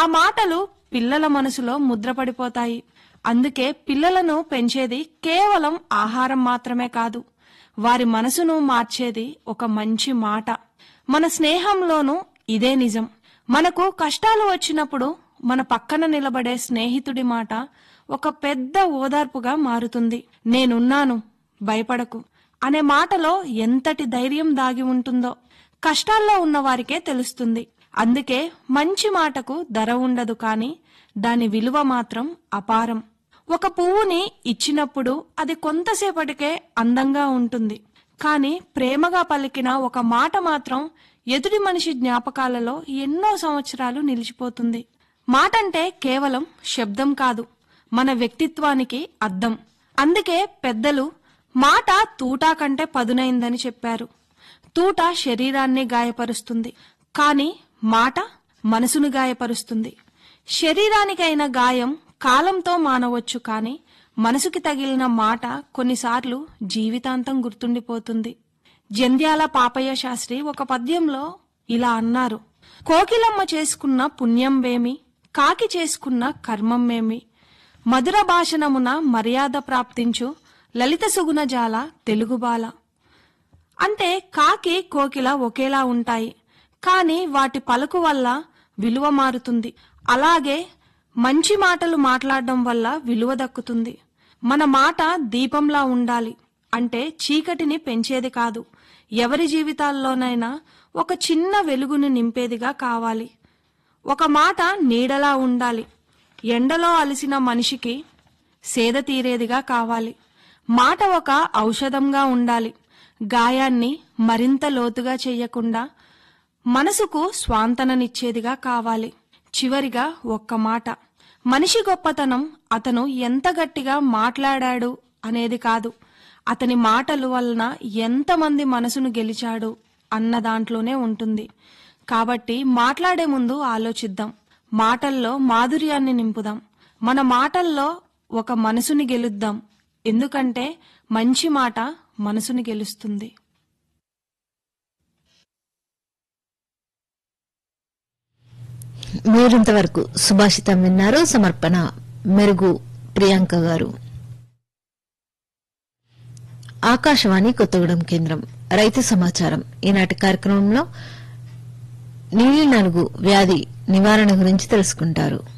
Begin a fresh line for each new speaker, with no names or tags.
మాటలు పిల్లల మనసులో ముద్రపడిపోతాయి అందుకే పిల్లలను పెంచేది కేవలం ఆహారం మాత్రమే కాదు వారి మనసును మార్చేది ఒక మంచి మాట మన స్నేహంలోనూ ఇదే నిజం మనకు కష్టాలు వచ్చినప్పుడు మన పక్కన నిలబడే స్నేహితుడి మాట ఒక పెద్ద ఓదార్పుగా మారుతుంది నేనున్నాను భయపడకు అనే మాటలో ఎంతటి ధైర్యం దాగి ఉంటుందో కష్టాల్లో ఉన్న వారికే తెలుస్తుంది అందుకే మంచి మాటకు ధర ఉండదు కానీ దాని విలువ మాత్రం అపారం ఒక పువ్వుని ఇచ్చినప్పుడు అది కొంతసేపటికే అందంగా ఉంటుంది కానీ ప్రేమగా పలికిన ఒక మాట మాత్రం ఎదుటి మనిషి జ్ఞాపకాలలో ఎన్నో సంవత్సరాలు నిలిచిపోతుంది మాటంటే కేవలం శబ్దం కాదు మన వ్యక్తిత్వానికి అద్దం అందుకే పెద్దలు మాట తూటా కంటే పదునైందని చెప్పారు తూట శరీరాన్ని గాయపరుస్తుంది కానీ మాట మనసును గాయపరుస్తుంది శరీరానికైన గాయం కాలంతో మానవచ్చు కానీ మనసుకి తగిలిన మాట కొన్నిసార్లు జీవితాంతం గుర్తుండిపోతుంది జంధ్యాల పాపయ్య శాస్త్రి ఒక పద్యంలో ఇలా అన్నారు కోకిలమ్మ చేసుకున్న పుణ్యం వేమి కాకి చేసుకున్న కర్మం వేమి మధుర భాషణమున మర్యాద ప్రాప్తించు లలిత సుగుణ జాల తెలుగుబాల అంటే కాకి కోకిల ఒకేలా ఉంటాయి కానీ వాటి పలుకు వల్ల విలువ మారుతుంది అలాగే మంచి మాటలు మాట్లాడడం వల్ల విలువ దక్కుతుంది మన మాట దీపంలా ఉండాలి అంటే చీకటిని పెంచేది కాదు ఎవరి జీవితాల్లోనైనా ఒక చిన్న వెలుగును నింపేదిగా కావాలి ఒక మాట నీడలా ఉండాలి ఎండలో అలసిన మనిషికి సేద తీరేదిగా కావాలి మాట ఒక ఔషధంగా ఉండాలి గాయాన్ని మరింత లోతుగా చెయ్యకుండా మనసుకు స్వాంతననిచ్చేదిగా కావాలి చివరిగా ఒక్క మాట మనిషి గొప్పతనం అతను ఎంత గట్టిగా మాట్లాడాడు అనేది కాదు అతని మాటలు వలన ఎంతమంది మనసును గెలిచాడు అన్న దాంట్లోనే ఉంటుంది కాబట్టి మాట్లాడే ముందు ఆలోచిద్దాం మాటల్లో మాధుర్యాన్ని నింపుదాం మన మాటల్లో ఒక మనసుని గెలుద్దాం ఎందుకంటే మంచి మాట మనసుని గెలుస్తుంది
మీరింతవరకు సుభాషితం విన్నారు సమర్పణ మెరుగు ప్రియాంక గారు ఆకాశవాణి కొత్తగూడెం కేంద్రం రైతు సమాచారం ఈనాటి కార్యక్రమంలో నీలి నలుగు వ్యాధి నివారణ గురించి తెలుసుకుంటారు